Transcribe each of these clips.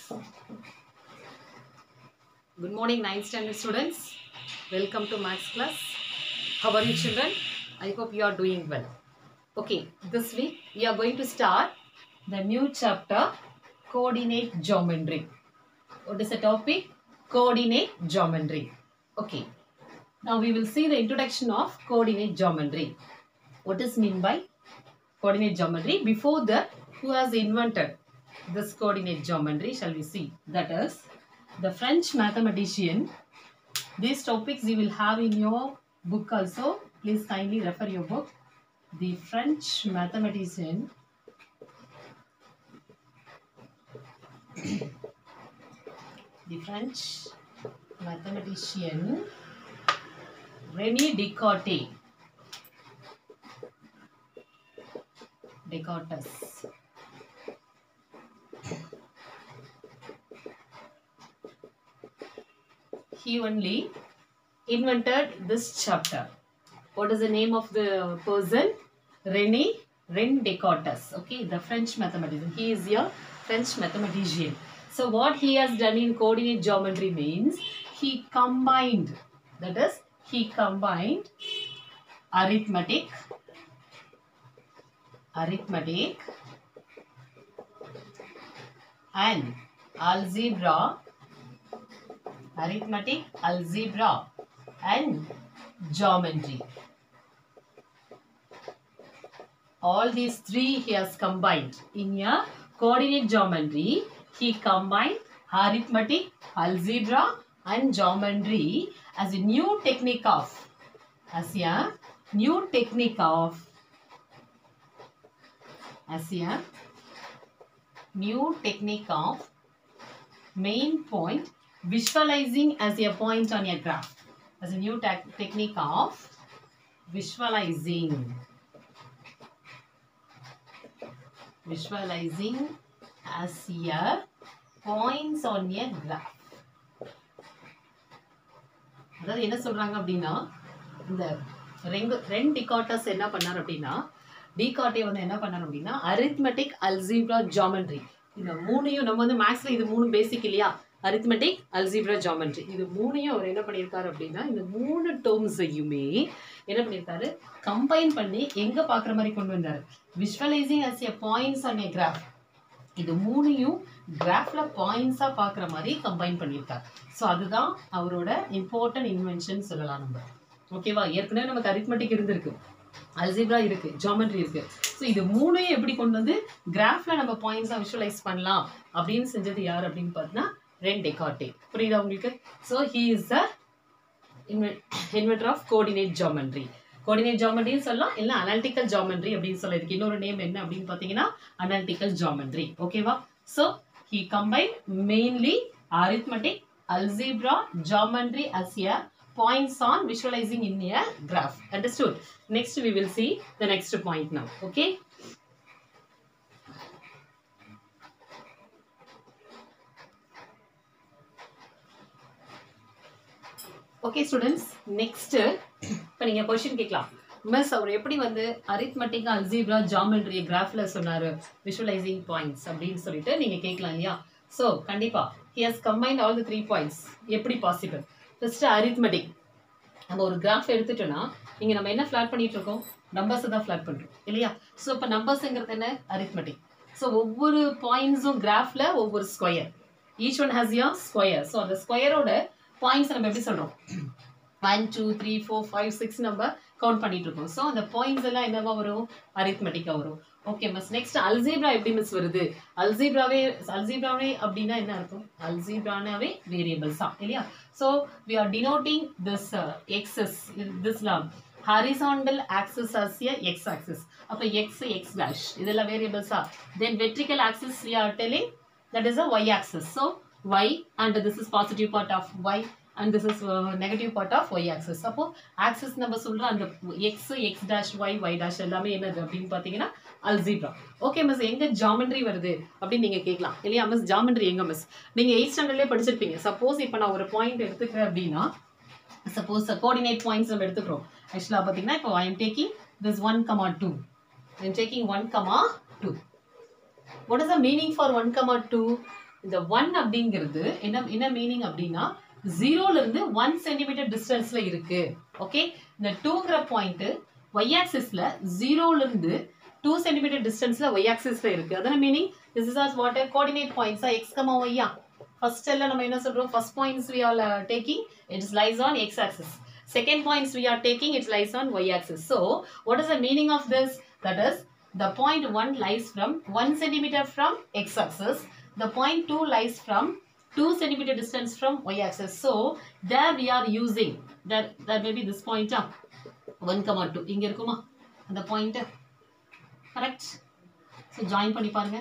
Good morning, 9th standard students. Welcome to Max class. How are you, children? I hope you are doing well. Okay, this week we are going to start the new chapter Coordinate Geometry. What is the topic? Coordinate Geometry. Okay, now we will see the introduction of coordinate geometry. What is mean by coordinate geometry? Before that, who has invented this coordinate geometry? Shall we see? That is the French mathematician. These topics you will have in your book also. Please kindly refer your book. The French mathematician the French mathematician René Descartes. Descartes. He only invented this chapter. What is the name of the person? René Ren Descartes. Okay, the French mathematician. He is a French mathematician. So what he has done in coordinate geometry means he combined. That is, he combined arithmetic, arithmetic, and algebra, arithmetic, algebra, and geometry. All these three he has combined in a coordinate geometry. He combined arithmetic, algebra, and geometry as a new technique of as a new technique of as a new technique of main point visualizing as a point on a graph as a new tec- technique of visualizing visualizing as a points on a graph அதாவது என்ன சொல்றாங்க அப்படின்னா இந்த ரெண்டு ரெண்டு டிகாட்டஸ் என்ன பண்ணார் அப்படின்னா டிகாட்டே வந்து என்ன பண்ணார் அப்படின்னா அரித்மெட்டிக் அல்ஜீப்ரா ஜாமெட்ரி இந்த மூணையும் நம்ம வந்து மேக்ஸ்ல இது மூணு பேசிக் இல்லையா அரித்மெட்டிக் அல்ஜீப்ரா ஜாமெட்ரி இது மூணையும் அவர் என்ன பண்ணியிருக்காரு அப்படின்னா இந்த மூணு டேர்ம்ஸையுமே என்ன பண்ணியிருக்காரு கம்பைன் பண்ணி எங்க பார்க்குற மாதிரி கொண்டு வந்தாரு visualising as a points on a graph இது மூணையும் கிராஃப்ல பாயிண்ட்ஸா பார்க்குற மாதிரி கம்பைன் பண்ணியிருக்காரு ஸோ அதுதான் அவரோட இம்பார்ட்டன்ட் இன்வென்ஷன் சொல்லலாம் நம்ம ஓகேவா ஏற்கனவே நமக்கு அரித்மெட்டிக் இருந்திருக்கு அல்ஜிப்ரா இருக்கு ஜாமெட்ரி இருக்கு ஸோ இது மூணையும் எப்படி கொண்டு வந்து கிராஃப்ல நம்ம பாயிண்ட்ஸா விஷுவலைஸ் பண்ணலாம் அப்படின்னு செஞ்சது யார் அப்படின்னு பார்த்தீங்கன்னா ரென் டெகார்டே புரியுதா உங்களுக்கு so he is the inventor of coordinate geometry coordinate ஜாமெட்ரின்னு சொல்லலாம் இல்லை அனாலிட்டிக்கல் ஜாமெட்ரி அப்படின்னு சொல்ல இதுக்கு இன்னொரு நேம் என்ன அப்படின்னு பார்த்தீங்கன்னா அனாலிட்டிக்கல் ஜாமெட்ரி ஓகேவா so he combine mainly arithmetic algebra geometry as a points on visualizing in a graph understood next we will see the next point now okay okay students next இப்போ நீங்கள் question கேட்கலாம் miss அவர் எப்படி வந்து arithmetic algebra geometry கிராஃப்ல சொன்னாரு visualising points அப்படின்னு சொல்லிட்டு நீங்கள் கேட்கலாம் இல்லையா ஸோ கண்டிப்பா he has combined all the three points எப்படி பாசிபிள் ஃபர்ஸ்ட் அரித்மெட்டிக் நம்ம ஒரு கிராஃப் எடுத்துட்டோம்னா இங்க நம்ம என்ன ஃபிளாட் பண்ணிட்டு இருக்கோம் நம்பர்ஸ் தான் ஃபிளாட் பண்றோம் இல்லையா ஸோ இப்போ நம்பர்ஸ்ங்கிறது என்ன அரித்மெட்டிக் ஸோ ஒவ்வொரு பாயிண்ட்ஸும் கிராஃப்ல ஒவ்வொரு ஸ்கொயர் ஈச் ஒன் ஹாஸ் யா ஸ்கொயர் ஸோ அந்த ஸ்கொயரோட பாயிண்ட்ஸ் நம்ம எப்படி சொல்றோம் one two three four five six நம்ம கவுண்ட் பண்ணிட்டு இருக்கோம் ஸோ அந்த பாயிண்ட்ஸ் எல்லாம் என்னவா வரும் அரித்மெட்டிக்கா வரும் ஓகே மிஸ் நெக்ஸ்ட் அல்ஜீப்ரா எப்படி மிஸ் வருது அல்ஜீப்ராவே அல்ஜீப்ராவே அப்படின்னா என்ன அர்த்தம் அல்ஜீப்ரானாவே வேரியபிள்ஸ் தான் இல்லையா so we are denoting this axis this horizontal axis as a X axis அப்போ எக்ஸ் எக்ஸ் டேஷ் இதெல்லாம் வேரியபிள்ஸா then vertical axis we are telling that is a Y axis so Y and this is positive part of Y and this is negative part of Y axis அப்போ axis நம்ம சொல்ற அந்த X X dash Y Y dash எல்லாமே என்னது அப்படின்னு பார்த்தீங்கன்னா algebra okay miss எங்க geometry வருது அப்படின்னு நீங்க கேட்கலாம் இல்லையா மிஸ் ஜாமெட்ரி எங்க மிஸ் நீங்க எயிட் ஸ்டாண்டர்ட்லேயே படிச்சிருப்பீங்க சப்போஸ் இப்போ நான் ஒரு பாயிண்ட் எடுத்துக்கிறேன் அப்படின்னா சப்போஸ் கோஆர்டினேட் பாயிண்ட்ஸ் நம்ம எடுத்துக்கிறோம் ஆக்சுவலாக பார்த்தீங்கன்னா இப்போ I am taking this one comma two I am taking one comma two what is the meaning for 1 comma 2 இந்த ஒன் அப்படிங்கிறது என்ன என்ன மீனிங் அப்படின்னா ஜீரோல இருந்து ஒன் சென்டிமீட்டர் டிஸ்டன்ஸ்ல இருக்கு ஓகே இந்த டூங்கிற பாயிண்ட் ஒய் ஆக்சிஸ்ல ஜீரோல இருந்து டூ சென்டிமீட்டர் டிஸ்டன்ஸ்ல ஒய் ஆக்சிஸ்ல இருக்கு அதான meaning this is as what coordinate பாயிண்ட்ஸா எக்ஸ் கமா ஒய்யா ஃபர்ஸ்ட் எல்லாம் நம்ம என்ன சொல்றோம் first points we are taking it is lies on X axis second points we are taking it lies on y axis so what is the meaning of this that is the point 1 lies from 1 centimeter from x axis the point 2 lies from 2 centimeter distance from y axis so there we are using that that may be this point ah 1 comma 2 இங்க இருக்குமா அந்த point correct so join பண்ணி பாருங்க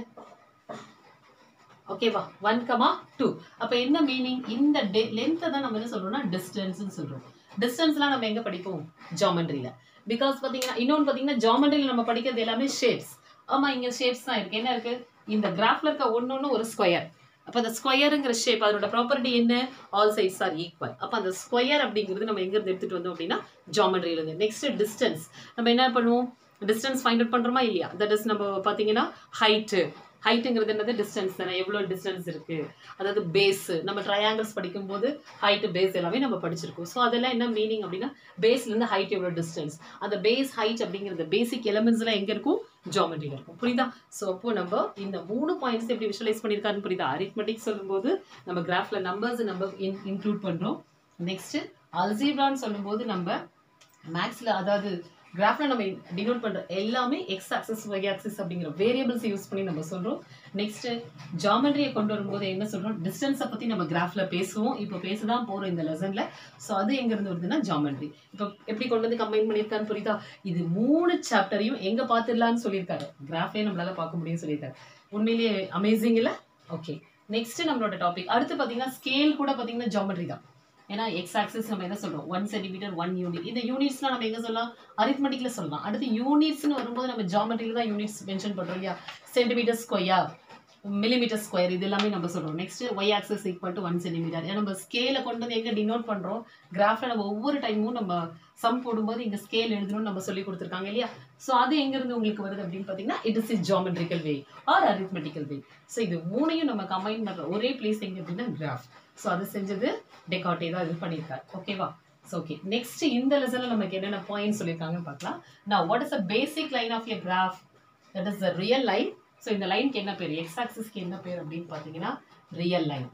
ஓகேவா one comma two அப்போ என்ன meaning இந்த லென்த்தை தான் நம்ம என்ன சொல்றோம்னா டிஸ்டன்ஸ்னு சொல்றோம் டிஸ்டன்ஸ்லாம் நம்ம எங்க படிப்போம் ஜாமெண்ட்ரியில பிகாஸ் பாத்தீங்கன்னா இன்னொன்று பார்த்தீங்கன்னா ஜாமெண்ட்ரியில் நம்ம படிக்கிறது எல்லாமே ஷேப்ஸ் ஆமா இங்க ஷேப்ஸ் தான் இருக்கு என்ன இருக்கு இந்த கிராஃப்ல இருக்க ஒன்னொன்னு ஒரு ஸ்கொயர் அப்போ அந்த ஸ்கொயருங்கிற ஷேப் அதோட ப்ராப்பர்ட்டி என்ன ஆல் சைட்ஸ் ஆர் ஈக்குவல் அப்போ அந்த ஸ்கொயர் அப்படிங்கிறது நம்ம எங்க இருந்து எடுத்துட்டு வந்தோம் அப்படின்னா ஜாமெண்ட்ரியில இருந்து நெக்ஸ்ட் டிஸ்டன்ஸ் நம்ம என்ன பண்ணுவோம் டிஸ்டன்ஸ் ஃபைண்ட் அவுட் பண்றோமா இல்லையா தட் இஸ் நம்ம பார்த்தீங்கன்னா ஹைட்டு ஹைட்டுங்கிறது என்னது டிஸ்டன்ஸ் தானே எவ்வளோ டிஸ்டன்ஸ் இருக்கு அதாவது பேஸ் நம்ம ட்ரையாங்கிள்ஸ் படிக்கும்போது ஹைட்டு பேஸ் எல்லாமே நம்ம படிச்சிருக்கோம் ஸோ அதெல்லாம் என்ன மீனிங் அப்படின்னா பேஸ்லேருந்து ஹைட் எவ்வளோ டிஸ்டன்ஸ் அந்த பேஸ் ஹைட் அப்படிங்கிறது பேசிக் எலமெண்ட்ஸ்லாம் எங்கே இருக்கும் ஜாமெட்ரியில் இருக்கும் புரியுதா ஸோ அப்போ நம்ம இந்த மூணு பாயிண்ட்ஸ் எப்படி விஷுவலைஸ் பண்ணியிருக்காருன்னு புரியுதா அரித்மெட்டிக் சொல்லும்போது நம்ம கிராஃபில் நம்பர்ஸ் நம்ம இன்க்ளூட் பண்ணுறோம் நெக்ஸ்ட் அல்ஜீப்ரான்னு சொல்லும்போது நம்ம மேக்ஸில் அதாவது கிராஃப்ல நம்ம டினோட் பண்ற எல்லாமே எக்ஸ் ஆக்சஸ் ஒய் ஆக்சஸ் அப்படிங்கிற வேரியபிள்ஸ் யூஸ் பண்ணி நம்ம சொல்றோம் நெக்ஸ்ட் ஜாமெட்ரியை கொண்டு வரும்போது என்ன சொல்றோம் டிஸ்டன்ஸை பத்தி நம்ம கிராஃப்ல பேசுவோம் இப்போ பேசதான் போறோம் இந்த லெசன்ல ஸோ அது எங்க இருந்து வருதுன்னா ஜாமெட்ரி இப்போ எப்படி கொண்டு வந்து கம்பைன் பண்ணியிருக்கான்னு புரியுதா இது மூணு சாப்டரையும் எங்க பார்த்துடலாம்னு சொல்லியிருக்காரு கிராஃப்லேயே நம்மளால பார்க்க முடியும்னு சொல்லியிருக்காரு உண்மையிலேயே அமேசிங் இல்ல ஓகே நெக்ஸ்ட் நம்மளோட டாபிக் அடுத்து பாத்தீங்கன்னா ஸ்கேல் கூட பாத்தீங்கன்னா ஜாமெட்ரி தான் ஏன்னா எக்ஸ் ஆக்சஸ் நம்ம என்ன சொல்றோம் ஒன் சென்டிமீட்டர் ஒன் யூனிட் இந்த யூனிட்ஸ்லாம் நம்ம எங்க சொல்லலாம் அரித்மெட்டிக்ல சொல்லலாம் அடுத்து யூனிட்ஸ்னு வரும்போது நம்ம ஜாமெட்ரியில தான் யூனிட்ஸ் மென்ஷன் பண்றோம் இல்லையா சென்டிமீட்டர் ஸ்கொயர் மில்லிமீட்டர் ஸ்கொயர் இது எல்லாமே நம்ம சொல்றோம் next Y axis equal to one centimetre ஏன்னா நம்ம ஸ்கேலை கொண்டு வந்து எங்க டினோட் பண்றோம் கிராஃப்ல நம்ம ஒவ்வொரு டைமும் நம்ம சம் போடும்போது இங்க ஸ்கேல் எழுதணும்னு நம்ம சொல்லி கொடுத்துருக்காங்க இல்லையா ஸோ அது எங்க இருந்து உங்களுக்கு வருது அப்படின்னு பாத்தீங்கன்னா it is is geometrical way or arithmetical way so இது மூணையும் நம்ம கம்பைன் பண்ற ஒரே பிளேஸ் எங்க அப்படின்னா கிராஃப் ஸோ அது செஞ்சது டெகாட்டே தான் இது பண்ணியிருக்காரு ஓகேவா ஸோ ஓகே நெக்ஸ்ட் இந்த லெசனில் நமக்கு என்னென்ன பாயிண்ட் சொல்லியிருக்காங்கன்னு பார்க்கலாம் நான் what is a basic line of a graph that is the real line so இந்த லைனுக்கு என்ன பேர் எக்ஸ் ஆக்சிஸ்க்கு என்ன பேர் அப்படின்னு பார்த்தீங்கன்னா ரியல் லைன்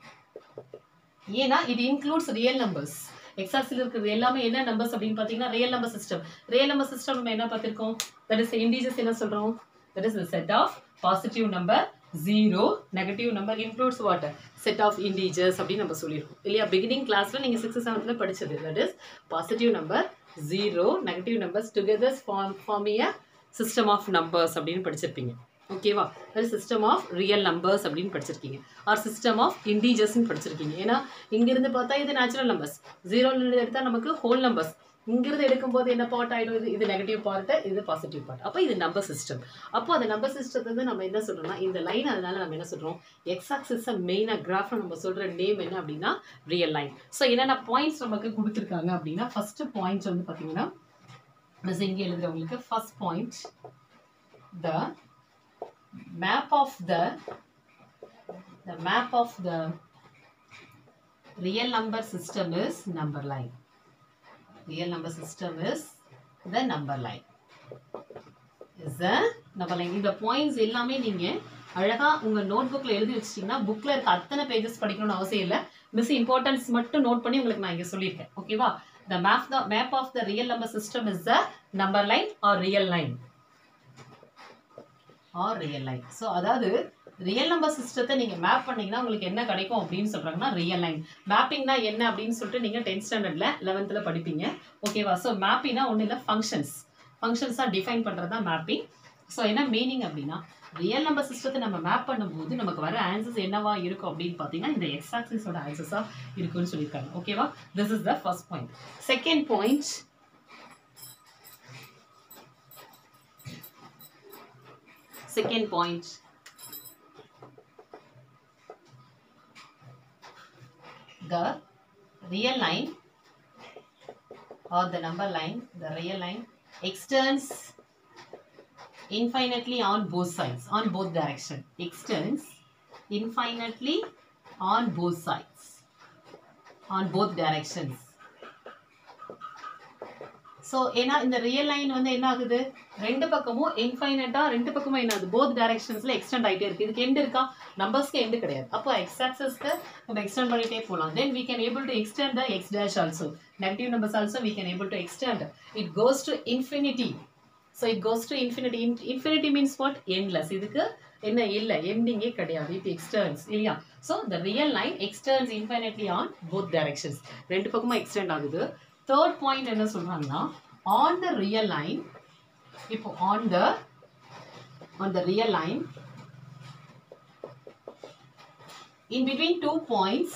ஏன்னா இது இன்க்ளூட்ஸ் ரியல் நம்பர்ஸ் எக்ஸ் ஆக்சில் இருக்கிறது எல்லாமே என்ன நம்பர்ஸ் அப்படின்னு பார்த்தீங்கன்னா real number system real number system நம்ம என்ன பார்த்திருக்கோம் தட் இஸ் இண்டீஜஸ் என்ன சொல்கிறோம் that is set of positive number zero negative number includes what set of integers அப்படின்னு நம்ம சொல்லியிருக்கோம் இல்லையா பிகினிங் கிளாஸ்ல நீங்க சிக்ஸ்த் செவன்த்ல படிச்சது that is positive number zero negative numbers together form form a system of numbers அப்படின்னு படிச்சிருப்பீங்க ஓகேவா அது சிஸ்டம் ஆஃப் ரியல் நம்பர்ஸ் அப்படின்னு படிச்சிருக்கீங்க ஆர் சிஸ்டம் ஆஃப் இண்டீஜர்ஸ்னு படிச்சிருக்கீங்க ஏன்னா இங்கிருந்து பார்த்தா இது நேச்சுரல் நம்பர்ஸ் ஜீரோல எடுத்தா நமக்கு ஹோல் நம்பர்ஸ் இங்கிருந்து எடுக்கும்போது என்ன பார்ட் ஆயிடும் இது இது நெகட்டிவ் பார்ட் இது பாசிட்டிவ் பார்ட் அப்போ இது நம்பர் சிஸ்டம் அப்போ அந்த நம்பர் சிஸ்டத்தை வந்து நம்ம என்ன சொல்றோம்னா இந்த லைன் அதனால நம்ம என்ன சொல்றோம் எக்ஸ் ஆக்சிஸை மெயினாக கிராஃப் நம்ம சொல்ற நேம் என்ன அப்படின்னா ரியல் லைன் ஸோ என்னென்ன பாயிண்ட்ஸ் நமக்கு கொடுத்துருக்காங்க அப்படின்னா ஃபர்ஸ்ட் பாயிண்ட் வந்து பார்த்தீங்கன்னா மிஸ் இங்கே எழுதுறவங்களுக்கு first point the map of the the map of the real number system is number line real number system is the number line is the number line இந்த points எல்லாமே நீங்க அழகா உங்க note புக்ல எழுதி வச்சிட்டீங்கன்னா புக்ல இருக்க அத்தனை பேஜஸ் படிக்கணும்னு அவசியம் இல்லை மிஸ் இம்பார்ட்டன்ஸ் மட்டும் நோட் பண்ணி உங்களுக்கு நான் இங்க சொல்லியிருக்கேன் ஓகேவா the map the map of the real number system is the number line or real line or real line so அதாவது ரியல் நம்பர் சிஸ்டத்தை நீங்க மேப் பண்ணீங்கன்னா உங்களுக்கு என்ன கிடைக்கும் அப்படின்னு சொல்றாங்கன்னா ரியல் லைன் மேப்பிங்னா என்ன அப்படின்னு சொல்லிட்டு நீங்க டென்த் ஸ்டாண்டர்ட்ல லெவன்த்தில் படிப்பீங்க ஓகேவா ஸோ மேப்பிங்னா ஒன்றும் இல்லை ஃபங்க்ஷன்ஸ் ஃபங்க்ஷன்ஸாக டிஃபைன் பண்ணுறது தான் மேப்பிங் ஸோ என்ன மீனிங் அப்படின்னா ரியல் நம்பர் சிஸ்டத்தை நம்ம மேப் பண்ணும்போது நமக்கு வர ஆன்சர்ஸ் என்னவா இருக்கும் அப்படின்னு பார்த்தீங்கன்னா இந்த எக்ஸ் ஆக்சிஸோட ஆன்சர்ஸாக இருக்குன்னு சொல்லியிருக்காங்க ஓகேவா this is the first point second point second point the real line or the number line the real line extends infinitely on both sides on both direction extends infinitely on both sides on both directions so ஏன்னா இந்த real line வந்து என்ன ஆகுது ரெண்டு பக்கமும் இன்ஃபைனட்டா ரெண்டு பக்கமும் என்ன ஆகுது போத் டைரக்ஷன்ஸ்ல எக்ஸ்டெண்ட் ஆகிட்டே இருக்கு இதுக்கு எண்ட் இருக்கா நம்பர்ஸ்க்கு எண்ட் கிடையாது அப்போ எக்ஸ் ஆக்சஸ்க்கு நம்ம எக்ஸ்டெண்ட் பண்ணிட்டே போகலாம் தென் we can able to extend the x dash also negative numbers also we can able to extend it goes to infinity so it goes to infinity In- infinity means what endless இதுக்கு என்ன இல்ல எண்டிங்கே கிடையாது it extends இல்லையா so the real line extends infinitely on both directions ரெண்டு பக்கமும் extend ஆகுது third point என்ன சொல்றாங்கன்னா on the real line இப்போ on the on the real line in between two points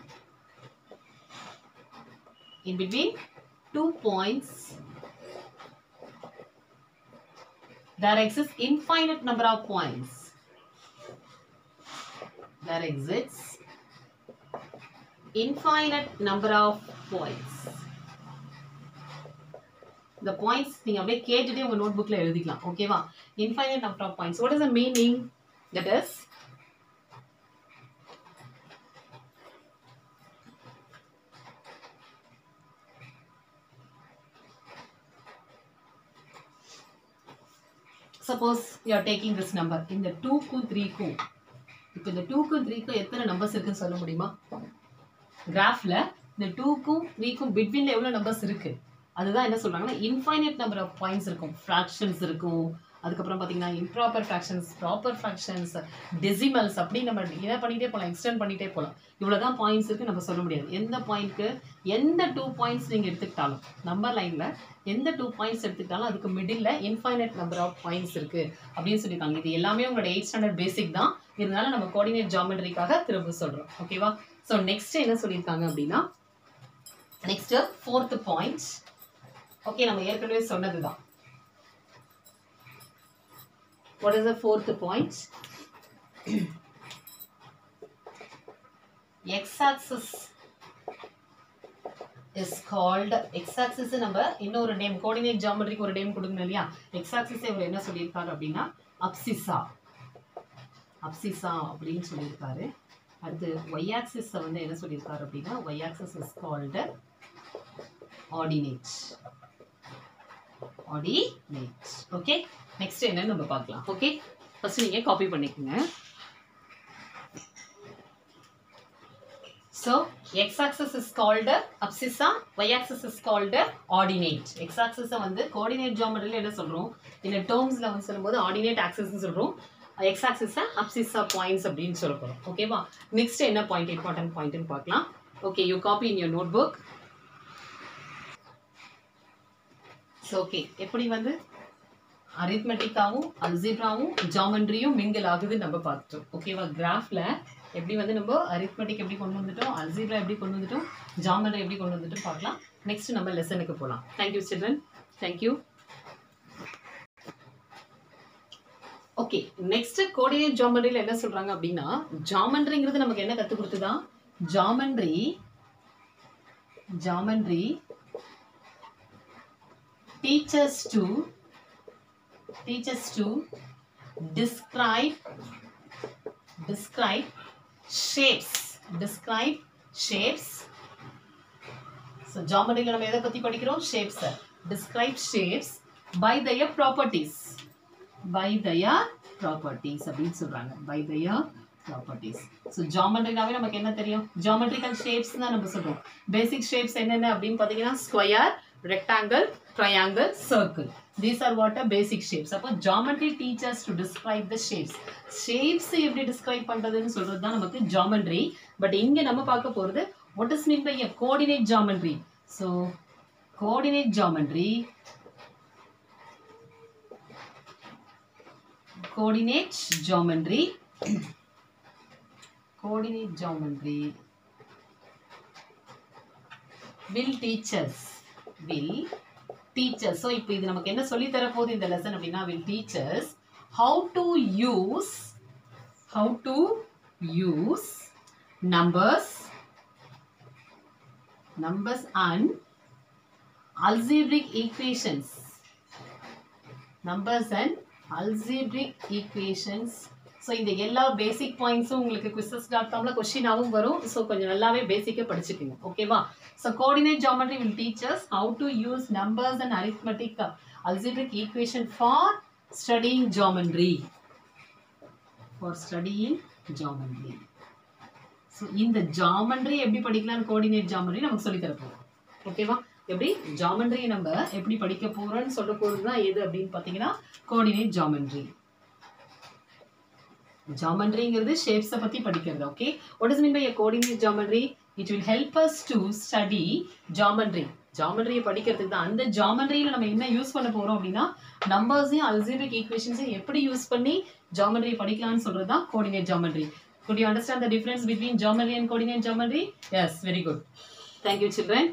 in between two points there exists infinite number of points there exists infinite number of points the points நீங்க அப்படியே கேட்டுட்டே உங்க நோட்புக்ல எழுதிக்கலாம் ஓகேவா infinite number of points what is the meaning that is suppose you are taking this number இந்த டூக்கும் த்ரீக்கும் இப்போ இந்த டூக்கும் த்ரீக்கும் எத்தனை நம்பர்ஸ் இருக்குன்னு சொல்ல முடியுமா கிராஃப்ல இந்த டூக்கும் த்ரீக்கும் பிட்வீன்ல எவ்வளோ நம்பர்ஸ் இருக்கு அதுதான் என்ன சொல்றாங்கன்னா இன்ஃபைனைட் நம்பர் ஆஃப் பாயிண்ட்ஸ் இருக்கும் ஃப்ராக்ஷன்ஸ் இருக்கும் அதுக்கப்புறம் பார்த்தீங்கன்னா improper fractions proper fractions decimals அப்படி நம்ம இதை பண்ணிட்டே போகலாம் எக்ஸ்டெண்ட் பண்ணிட்டே போகலாம் இவ்வளோதான் பாயிண்ட்ஸ் இருக்கு நம்ம சொல்ல முடியாது எந்த பாயிண்ட்க்கு எந்த டூ பாயிண்ட்ஸ் நீங்கள் எடுத்துக்கிட்டாலும் நம்பர் லைனில் எந்த டூ பாயிண்ட்ஸ் எடுத்துக்கிட்டாலும் அதுக்கு middle infinite number of points இருக்கு அப்படின்னு சொல்லியிருக்காங்க இது எல்லாமே உங்களோட எயிட் ஸ்டாண்டர்ட் பேசிக் தான் இருந்தாலும் நம்ம கோஆர்டினேட் ஜாமெட்ரிக்காக திரும்ப சொல்கிறோம் ஓகேவா ஸோ நெக்ஸ்ட் என்ன சொல்லியிருக்காங்க அப்படின்னா நெக்ஸ்ட் ஃபோர்த் பாயிண்ட் ஓகே நம்ம ஏற்கனவே சொன்னதுதான் what is the fourth point x-axis is called x-axis நம்ம இன்னொரு நேம் கோஆர்டினேட் ஜியோமெட்ரிக்கு ஒரு நேம் கொடுக்கணும் இல்லையா x-axis இவர் என்ன சொல்லியிருக்காரு அப்படின்னா அப்சிசா அப்சிசா அப்படின்னு சொல்லியிருக்காரு அடுத்து y-axis வந்து என்ன சொல்லியிருக்காரு அப்படின்னா y-axis is called ordinate ordinate okay next என்னன்னு நம்ம பார்க்கலாம் ஓகே ஃபர்ஸ்ட் நீங்க காப்பி பண்ணிக்கோங்க So x-axis is called abscissa, y-axis is called ordinate. x-axis வந்து coordinate geometryல என்ன சொல்றோம் இந்த termsல வந்து சொல்லும்போது ordinate axis னு சொல்றோம் x-axis abscissa points அப்படின்னு சொல்ல போறோம் ஓகேவா நெக்ஸ்ட் என்ன பாயிண்ட் இம்பார்ட்டன்ட் பாயிண்ட்னு பார்க்கலாம் okay you copy in your notebook so okay எப்படி வந்து அரித்மெட்டிக்காவும் அல்ஜிப்ராவும் ஜாமெண்ட்ரியும் மிங்கிள் ஆகுதுன்னு நம்ம பார்த்துட்டோம் ஓகேவா கிராஃப்ல எப்படி வந்து நம்ம அரித்மெட்டிக் எப்படி கொண்டு வந்துட்டோம் அல்ஜிப்ரா எப்படி கொண்டு வந்துட்டோம் ஜாமெண்ட்ரி எப்படி கொண்டு வந்துட்டோம் பார்க்கலாம் நெக்ஸ்ட் நம்ம லெசனுக்கு போகலாம் thank you children thank you okay next coordinate ஜாமெண்ட்ரியில் என்ன சொல்றாங்க அப்படின்னா ஜாமெண்ட்ரிங்கிறது நமக்கு என்ன கற்றுக் கொடுத்துதா geometry geometry teachers to teachers to describe describe shapes describe shapes so geometry நம்ம எதை பத்தி படிக்கிறோம் shapes describe shapes by their properties by their properties அப்படின்னு சொல்றாங்க by their properties so geometryனாவே நமக்கு என்ன தெரியும் geometrical shapes தான் நம்ம சொல்றோம் basic shapes என்னென்ன அப்படின்னு பாத்தீங்கன்னா square rectangle triangle circle these are what are basic shapes அப்போ geometry teaches to describe the shapes shapes எப்படி describe பண்றதுன்னு சொல்றது தான் நமக்கு geometry பட் இங்க நம்ம பார்க்க போறது what is mean by a coordinate geometry so coordinate geometry coordinate geometry coordinate geometry will teach us will teach us so இப்போ இது நமக்கு என்ன சொல்லி தர போகுது இந்த லெசன் அப்படின்னா will teach us how to use how to use numbers numbers and algebraic equations numbers and algebraic equations so இந்த எல்லா பேசிக் பாயிண்ட்ஸும் உங்களுக்கு குவிசஸ் டாட் காமில் கொஷினாகவும் வரும் ஸோ கொஞ்சம் நல்லாவே பேசிக்காக படிச்சுக்கோங்க ஓகேவா so coordinate geometry will teachers how to use numbers and arithmetic algebraic equation for studying geometry for studying geometry so இந்த ஜாமெண்ட்ரி எப்படி படிக்கலாம்னு கோஆர்டினேட் ஜாமெண்ட்ரி நமக்கு சொல்லி தரப்போம் ஓகேவா எப்படி ஜாமெண்ட்ரி நம்ம எப்படி படிக்க போறோம்னு சொல்ல போறது தான் எது அப்படின்னு பார்த்தீங்கன்னா கோஆர்டினேட் ஜாமெண்ட்ரி ஜாமெண்ட்ரிங்கிறது ஷேப்ஸை பற்றி படிக்கிறது okay what is mean by coordinate geometry it will help us to study geometry ஜாமெண்ட்ரியை படிக்கிறதுக்கு தான் அந்த ஜாமெண்ட்ரியில் நம்ம என்ன யூஸ் பண்ண போகிறோம் அப்படின்னா நம்பர்ஸையும் அல்ஜிபிக் ஈக்குவேஷன்ஸையும் எப்படி யூஸ் பண்ணி ஜாமெண்ட்ரி படிக்கலாம்னு சொல்கிறது தான் coordinate geometry Could you understand the difference between geometry and coordinate geometry? Yes, very good. Thank you, children.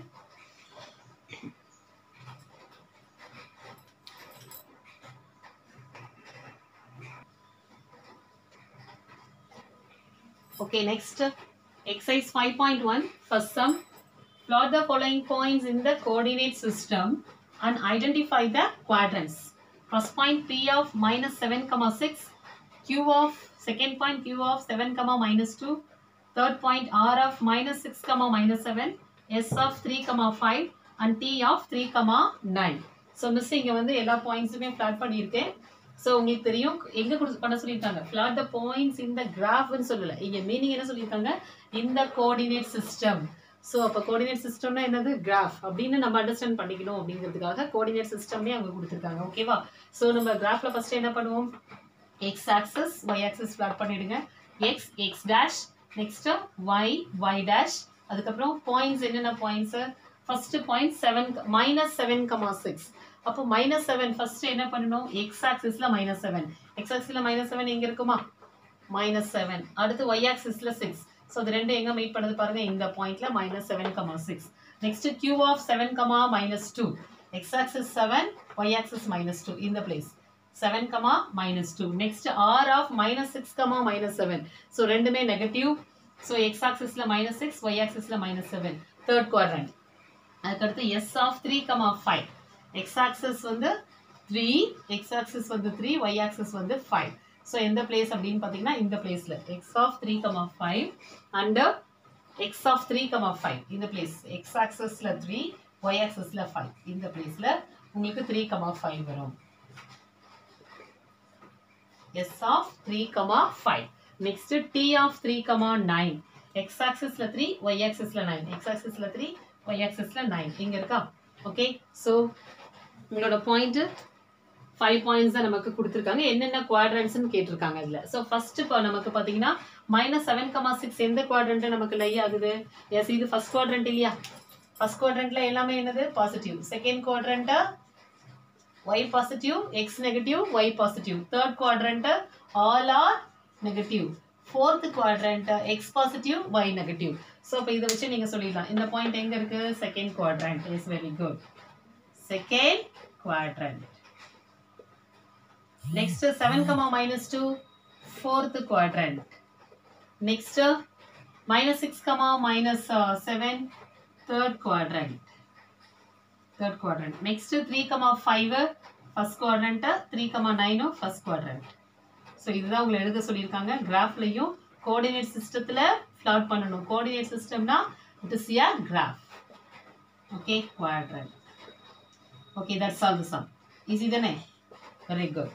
Okay, next, exercise 5.1, first sum. Plot the following points in the coordinate system and identify the quadrants. First point P of minus 7, comma 6, Q of second point Q of 7, comma minus 2, third point R of minus 6, comma minus 7, S of 3, comma 5 and T of 3, comma 9. So miss இங்கே வந்து எல்லா பாயிண்ட்ஸுமே flat பண்ணியிருக்கேன் so உங்களுக்கு தெரியும் எங்கே கொடுத்து பண்ண சொல்லியிருக்காங்க ஃப்ளாட் த பாயிண்ட்ஸ் இந்த கிராஃப்னு சொல்லலை இங்கே மீனிங் என்ன சொல்லியிருக்காங்க இந்த கோஆர்டினேட் சிஸ்டம் ஸோ அப்போ கோஆர்டினேட் சிஸ்டம்னா என்னது கிராஃப் அப்படின்னு நம்ம அண்டர்ஸ்டாண்ட் பண்ணிக்கணும் அப்படிங்கிறதுக்காக கோஆர்டினேட் சிஸ்டம்னே அவங்க கொடுத்துருக்காங்க ஓகேவா ஸோ நம்ம கிராஃபில் ஃபஸ்ட்டு என்ன பண்ணுவோம் X axis Y axis plot பண்ணிடுங்க X X dash next Y Y dash அதுக்கப்புறம் பாயிண்ட்ஸ் என்னென்ன points first point seven minus seven comma six அப்போ மைனஸ் செவன் ஃபர்ஸ்ட் என்ன பண்ணணும் எக்ஸ் ஆக்சிஸ்ல மைனஸ் செவன் எக்ஸ் ஆக்சிஸ்ல மைனஸ் செவன் எங்க இருக்குமா மைனஸ் செவன் அடுத்து ஒய் ஆக்சிஸ்ல சிக்ஸ் ஸோ இது ரெண்டு எங்க மீட் பண்ணுது பாருங்க இந்த பாயிண்ட்ல minus seven comma six next Q of seven comma minus two X axis seven Y axis minus two இந்த place seven comma minus two next R of minus six comma minus seven so ரெண்டுமே negative so X ஆக்சிஸ்ல minus six Y ஆக்சிஸ்ல minus seven third quadrant அதுக்கடுத்து S of three comma five X axis வந்து three X axis வந்து three Y axis வந்து five so எந்த place அப்படின்னு பார்த்தீங்கன்னா இந்த பிளேஸில் X of three comma five and X of three comma five இந்த பிளேஸ் எக்ஸ் ஆக்சஸில் த்ரீ ஒய் ஆக்சஸில் ஃபைவ் இந்த பிளேஸில் உங்களுக்கு த்ரீ கமா ஃபைவ் வரும் S of three comma five next T of three comma nine X ஆக்சஸில் three Y ஆக்சஸில் nine X ஆக்சஸில் த்ரீ ஒய் ஆக்சஸில் நைன் இங்கே இருக்கா ஓகே ஸோ உங்களோட பாயிண்ட் ஃபைவ் பாயிண்ட்ஸ் தான் நமக்கு கொடுத்துருக்காங்க என்னென்ன குவாட்ரண்ட்ஸ்னு கேட்டிருக்காங்க இதில் ஸோ ஃபர்ஸ்ட் இப்போ நமக்கு பார்த்தீங்கன்னா மைனஸ் செவன் கமா சிக்ஸ் எந்த குவாட்ரண்ட் நமக்கு லை ஆகுது எஸ் இது ஃபர்ஸ்ட் குவாட்ரண்ட் இல்லையா ஃபர்ஸ்ட் குவாட்ரண்ட்ல எல்லாமே என்னது positive second quadrant Y positive X negative Y positive third quadrant all are negative fourth quadrant X positive Y negative so இப்போ இதை வச்சு நீங்கள் சொல்லிடலாம் இந்த பாயிண்ட் எங்கே இருக்கு second quadrant is very good second quadrant next seven comma minus two fourth quadrant next minus six comma minus seven third quadrant third quadrant next three comma five first quadrant three comma நைனும் first quadrant so இதுதான் உங்களை எழுத சொல்லியிருக்காங்க கிராஃப்லையும் coordinate சிஸ்டத்தில் plot பண்ணணும் coordinate சிஸ்டம்னா it is a graph okay quadrant okay that's all the sum easy தானே very good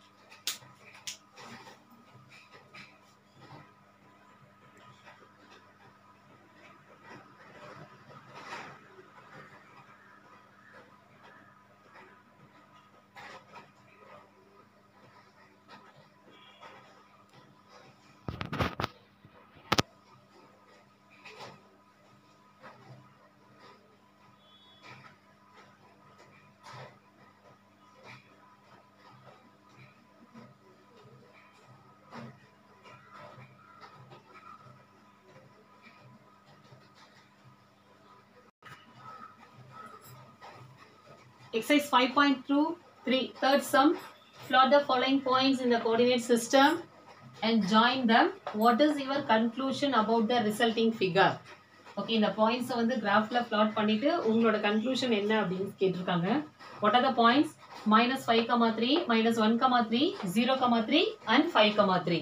Exercise 5.2, 3, third sum. Plot the following points in the coordinate system and join them. What is your conclusion about the resulting figure? Okay இந்த பாயிண்ட்ஸை வந்து கிராஃப்ல plot பண்ணிட்டு உங்களோட conclusion என்ன அப்படின்னு கேட்டிருக்காங்க what are the points minus five comma three minus one comma three zero comma three and five comma three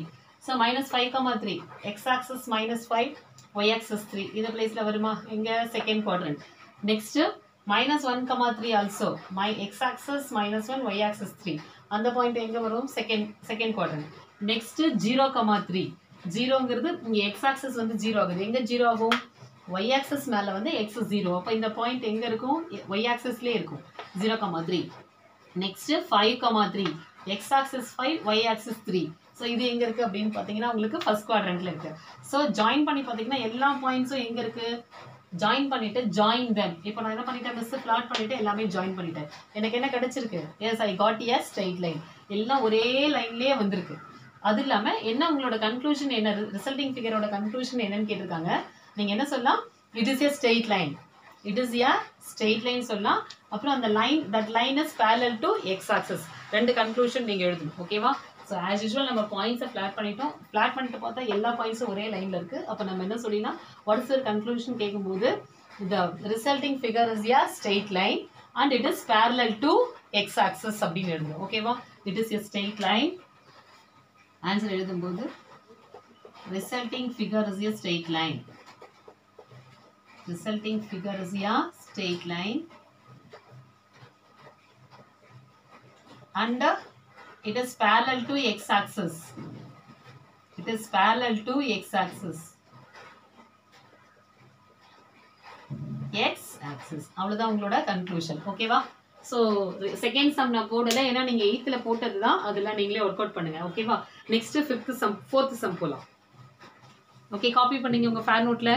so minus five comma three X axis minus five Y axis three இந்த பிளேஸில் வருமா இங்கே second quadrant next minus one comma three also my X axis minus one Y axis three அந்த point எங்கே வரும் second second quadrant next zero comma three ஜீரோங்கிறது இங்கே X access வந்து ஜீரோ ஆகுது எங்கே ஜீரோ ஆகும் ஒய் ஆக்சஸ் மேலே வந்து எக்ஸ் ஜீரோ அப்போ இந்த பாயிண்ட் எங்கே இருக்கும் ஒய் ஆக்சஸ்லேயே இருக்கும் zero comma three next five comma three X axis five Y axis three so இது எங்கே இருக்குது அப்படின்னு பார்த்தீங்கன்னா உங்களுக்கு ஃபர்ஸ்ட் குவாட்ரண்ட்டில் இருக்குது ஸோ ஜாயின் பண்ணி பார்த்தீங்கன்னா எல்லா பாயிண்ட்ஸும் எங்கே இருக்குது ஜாயின் பண்ணிட்டு ஜாயின் தெம் இப்போ நான் என்ன பண்ணிட்டேன் மிஸ் பிளாட் பண்ணிட்டு எல்லாமே ஜாயின் பண்ணிட்டேன் எனக்கு என்ன கிடைச்சிருக்கு yes I got a straight line எல்லாம் ஒரே லைன்லேயே வந்திருக்கு அது இல்லாமல் என்ன உங்களோட கன்க்ளூஷன் என்ன ரிசல்ட்டிங் ஃபிகரோட கன்க்ளூஷன் என்னன்னு கேட்டிருக்காங்க நீங்கள் என்ன சொல்லலாம் it is a straight line it is a straight line சொல்லலாம் அப்புறம் அந்த line that line is parallel to X axis ரெண்டு கன்க்ளூஷன் நீங்கள் எழுதணும் ஓகேவா ஸோ ஆஸ் யூஸ்வல் நம்ம பாயிண்ட்ஸை ஃப்ளாட் பண்ணிட்டோம் ஃப்ளாட் பண்ணிட்டு பார்த்தா எல்லா பாயிண்ட்ஸும் ஒரே லைனில் இருக்குது அப்போ நம்ம என்ன சொல்லினா வாட் இஸ் கன்க்ளூஷன் கேட்கும்போது the resulting figure is a straight line and it is parallel to X axis அப்படின்னு எழுதணும் ஓகேவா it is a straight line answer எழுதும்போது resulting figure is a straight line resulting figure is a straight line and uh, it is parallel to x axis it is parallel to x axis x axis அவ்வளவுதான் உங்களோட conclusion ஓகேவா so second sum நான் போடல ஏன்னா நீங்கள் எயித்தில் போட்டது தான் அதெல்லாம் நீங்களே ஒர்க் அவுட் பண்ணுங்க ஓகேவா next fifth sum fourth sum போகலாம் ஓகே காப்பி பண்ணீங்க உங்கள் ஃபேன் நோட்டில்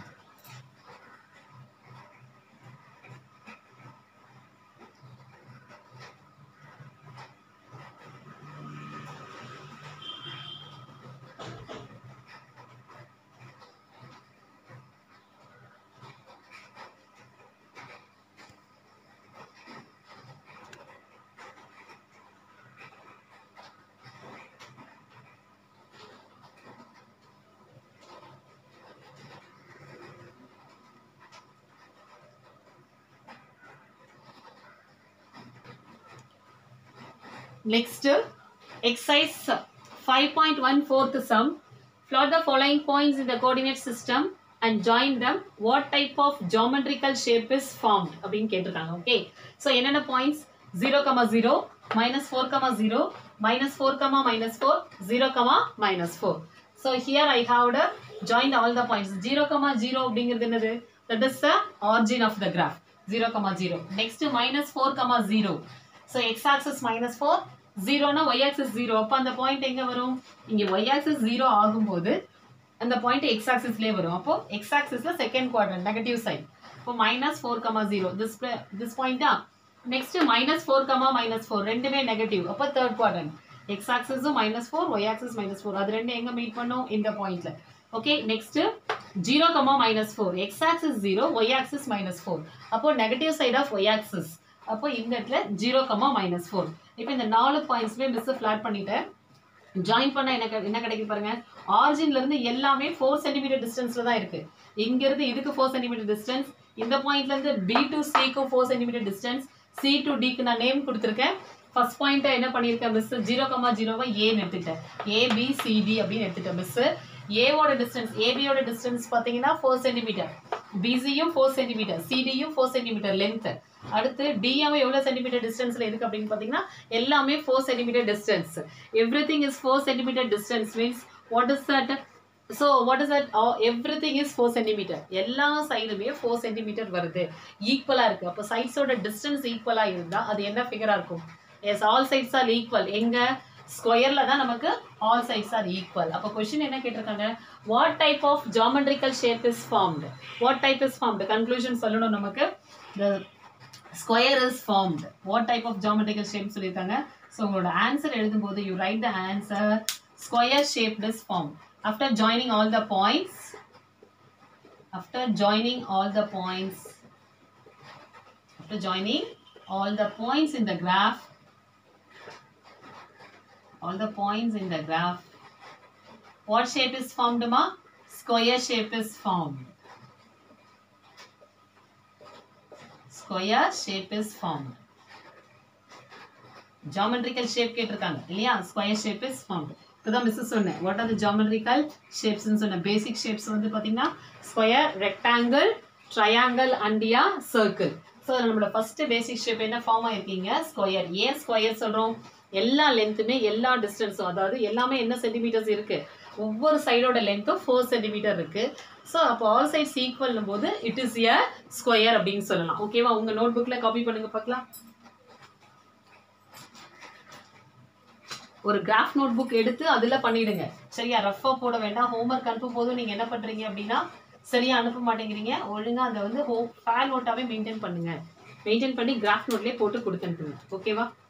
Next, exercise 5.1 fourth sum. Plot the following points in the coordinate system and join them. What type of geometrical shape is formed? அப்படின்னு கேட்டிருக்காங்க okay so என்னென்ன points zero comma zero minus four comma zero minus four comma minus four zero comma minus four so here I have to join all the points zero comma zero அப்படிங்கிறது என்னது that is the origin of the graph zero comma zero next minus four comma zero so X axis minus four ஜீரோனா Y axis zero அப்போ அந்த point எங்கே வரும் இங்கே Y axis zero ஆகும்போது அந்த பாயிண்ட் எக்ஸ் ஆக்சிஸ்லேயே வரும் அப்போ எக்ஸ் ஆக்சிஸில் செகண்ட் குவார்டர் நெகட்டிவ் சைட் இப்போ minus four comma zero this this பாயிண்டா next minus four comma minus four ரெண்டுமே நெகட்டிவ் அப்போ தேர்ட் குவார்டர் எக்ஸ் ஆக்சிஸும் minus four Y axis minus four அது ரெண்டு எங்கே மீட் பண்ணும் இந்த பாயிண்ட்ல okay next zero comma minus four X axis zero Y axis minus four அப்போ negative side of Y axis அப்போ இந்த இடத்துல ஜீரோ கமா மைனஸ் ஃபோர் இப்போ இந்த நாலு பாயிண்ட்ஸ்மே மிஸ் ஃபிளாட் பண்ணிட்டேன் ஜாயின் பண்ண எனக்கு என்ன கிடைக்குது பாருங்க ஆரிஜின்ல இருந்து எல்லாமே ஃபோர் சென்டிமீட்டர் டிஸ்டன்ஸ்ல தான் இருக்கு இங்க இருந்து இதுக்கு ஃபோர் சென்டிமீட்டர் டிஸ்டன்ஸ் இந்த பாயிண்ட்ல இருந்து பி டு சிக்கும் four centimetre distance C to டிக்கு நான் நேம் கொடுத்துருக்கேன் ஃபர்ஸ்ட் பாயிண்ட்டை என்ன பண்ணியிருக்கேன் மிஸ் ஜீரோ கமா ஜீரோவை ஏன்னு எடுத்துட்டேன் ஏபிசிடி அப்படின்னு எடுத்துட்டேன் மிஸ் ஏவோட டிஸ்டன்ஸ் ஏபியோட டிஸ்டன்ஸ் பார்த்தீங்கன்னா ஃபோர் சென்டிமீட்டர் பிசியும் ஃபோர் சென்டிமீட்டர் சிடியும் ஃபோர் சென்டிமீட்டர் லென்த் அடுத்து டிஎம் எவ்வளோ சென்டிமீட்டர் டிஸ்டன்ஸில் இருக்கு அப்படின்னு பார்த்தீங்கன்னா எல்லாமே four centimetre distance everything is four centimetre distance means what is that so what is that everything is four centimetre எல்லா சைடுமே ஃபோர் சென்டிமீட்டர் வருது ஈக்குவலாக இருக்குது அப்போ சைட்ஸோட டிஸ்டன்ஸ் ஈக்குவலாக இருந்தால் அது என்ன ஃபிகராக இருக்கும் as all sides are equal எங்கே ஸ்கொயரில் தான் நமக்கு ஆல் சைட்ஸ் ஆர் ஈக்குவல் அப்போ கொஷின் என்ன கேட்டிருக்காங்க what type of geometrical shape is formed what type is formed conclusion சொல்லணும் நமக்கு the square is formed what type of geometrical shape சொல்லியிருக்காங்க ஸோ உங்களோட ஆன்சர் எழுதும்போது you write the answer square shape is form after joining all the points after joining all the points after joining all the points in the graph all the points in the graph. What shape is formed, ma? Square shape is formed. Square shape is formed. Geometrical shape கேட்டிருக்காங்க இல்லையா square shape is formed இப்போதான் miss சொன்னேன் what are the geometrical ஷேப்ஸ்னு சொன்னேன் basic shapes வந்து பார்த்தீங்கன்னா square rectangle triangle அண்டியா circle so நம்மளோட ஃபர்ஸ்ட் பேசிக் ஷேப் என்ன ஃபார்ம் ஆயிருக்கீங்க ஸ்கொயர் ஏன் ஸ்கொயர் சொல்கிறோம் எல்லா லென்த்துமே எல்லா டிஸ்டன்ஸும் அதாவது எல்லாமே என்ன சென்டிமீட்டர்ஸ் இருக்கு ஒவ்வொரு சைடோட லென்த்தும் ஃபோர் சென்டிமீட்டர் இருக்கு ஸோ அப்போ ஆல் சைட்ஸ் ஈக்குவல் போது இட் இஸ் எ ஸ்கொயர் அப்படின்னு சொல்லலாம் ஓகேவா உங்க நோட் புக்ல காப்பி பண்ணுங்க பார்க்கலாம் ஒரு கிராஃப் நோட் புக் எடுத்து அதில் பண்ணிடுங்க சரியா ரஃபாக போட வேண்டாம் ஹோம்ஒர்க் அனுப்பும் போதும் நீங்கள் என்ன பண்ணுறீங்க அப்படின்னா சரியா அனுப்ப மாட்டேங்கிறீங்க ஒழுங்காக அதை வந்து ஹோம் ஃபேர் நோட்டாகவே மெயின்டைன் பண்ணுங்க மெயின்டைன் பண்ணி கிராஃப் நோட்லேயே போட்டு கொடுத்து அனுப்புங்க ஓகேவா